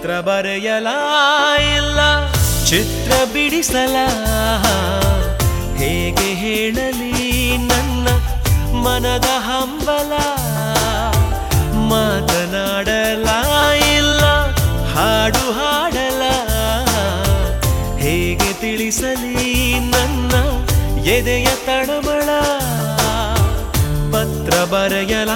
ಪತ್ರ ಬರೆಯಲ ಇಲ್ಲ ಚಿತ್ರ ಬಿಡಿಸಲ ಹೇಗೆ ಹೇಳಲಿ ನನ್ನ ಮನದ ಹಂಬಲ ಮಾತನಾಡಲ ಇಲ್ಲ ಹಾಡು ಹಾಡಲ ಹೇಗೆ ತಿಳಿಸಲಿ ನನ್ನ ಎದೆಯ ತಳಮಳ ಪತ್ರ ಬರೆಯಲ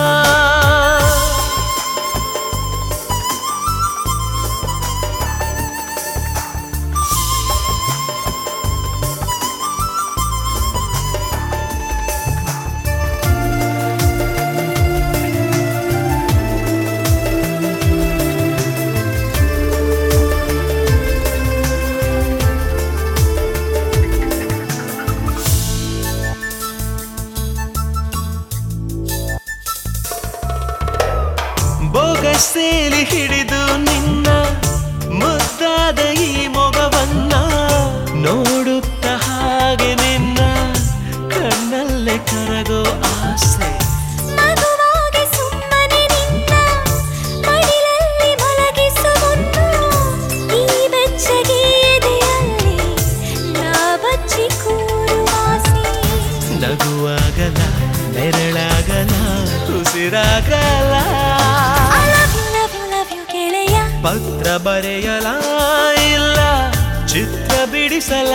ಬೊಗಸೇಲಿ ಹಿಡಿದು ನಿನ್ನ ಮುದ್ದಾದ ಈ ಮೊಗವನ್ನ ನೋಡುತ್ತ ಹಾಗೆ ನಿನ್ನ ಕಣ್ಣಲ್ಲೇ ಕರಗೋ ಆಸೆ ಮಗುವಾಗಿ ಸುಮ್ಮನೆ ನಿನ್ನ ಮಡಿಲಲ್ಲಿ ಮಲಗಿಸು ಮುನ್ನ ಈ ಬೆಚ್ಚಗೆ ಎದೆಯಲ್ಲಿ ನಾ ಬಚ್ಚಿ ಕೂರುವ ಆಸೆ ನಗುವಾಗಲ ನೆರಳಾಗಲ ಉಸಿರಾಗಲ I love you, love you, love you ಗೆಳೆಯ ಪತ್ರ ಬರೆಯಲ ಇಲ್ಲ ಚಿತ್ರ ಬಿಡಿಸಲ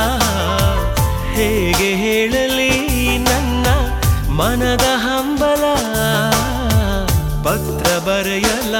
ಹೇಗೆ ಹೇಳಲಿ ನನ್ನ ಮನದ ಹಂಬಲ ಪತ್ರ ಬರೆಯಲ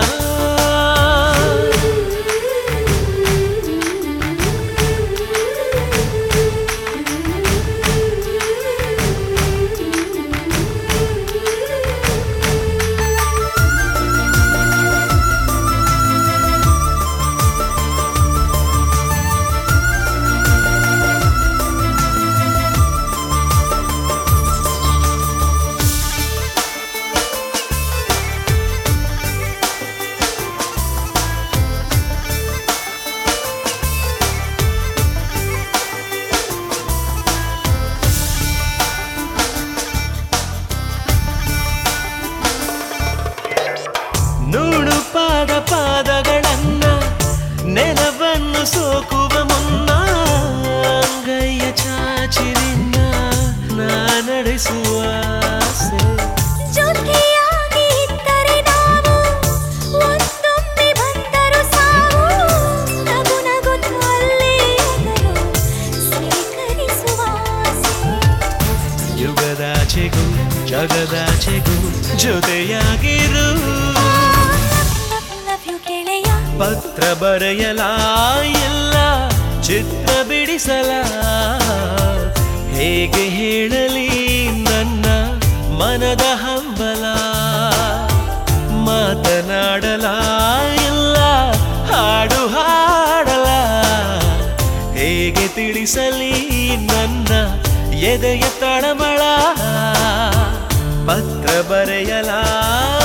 ನುಣುಪಾದ ಪಾದಗಳನ್ನ ನೆಲವನ್ನು ಸೋಕುವ ಮುನ್ನ ಅಂಗೈಯ ಚಾಚಿರಿನ್ನ ನಾ ನಡೆಸುವ ಆಸೆ. ಜೊತೆಯಾಗಿ ಇದ್ದರೆ ನಾವು ಒಂದೊಮ್ಮೆ ಬಂದರು ಸಾವು ನಗು ನಗುತ್ತಲ್ಲೇ ಅದನ್ನು ಸ್ವೀಕರಿಸುವ ಆಸೆ ಯುಗದಾಚೆಗೂ ಜಗದಾಚೆಗೂ ಜೊತೆಯಾಗಿರು ಲವ್ ಯು ಗೆಳೆಯ ಪತ್ರ ಬರೆಯಲ ಇಲ್ಲ ಚಿತ್ರ ಬಿಡಿಸಲ ಹೇಗೆ ಹೇಳಲಿ ನನ್ನ ಮನದ ಹಂಬಲ ಮಾತನಾಡಲ ಇಲ್ಲ ಹಾಡು ಹಾಡಲ ಹೇಗೆ ತಿಳಿಸಲಿ ನನ್ನ ಎದೆಯ ತಳಮಳ ಪತ್ರ ಬರೆಯಲ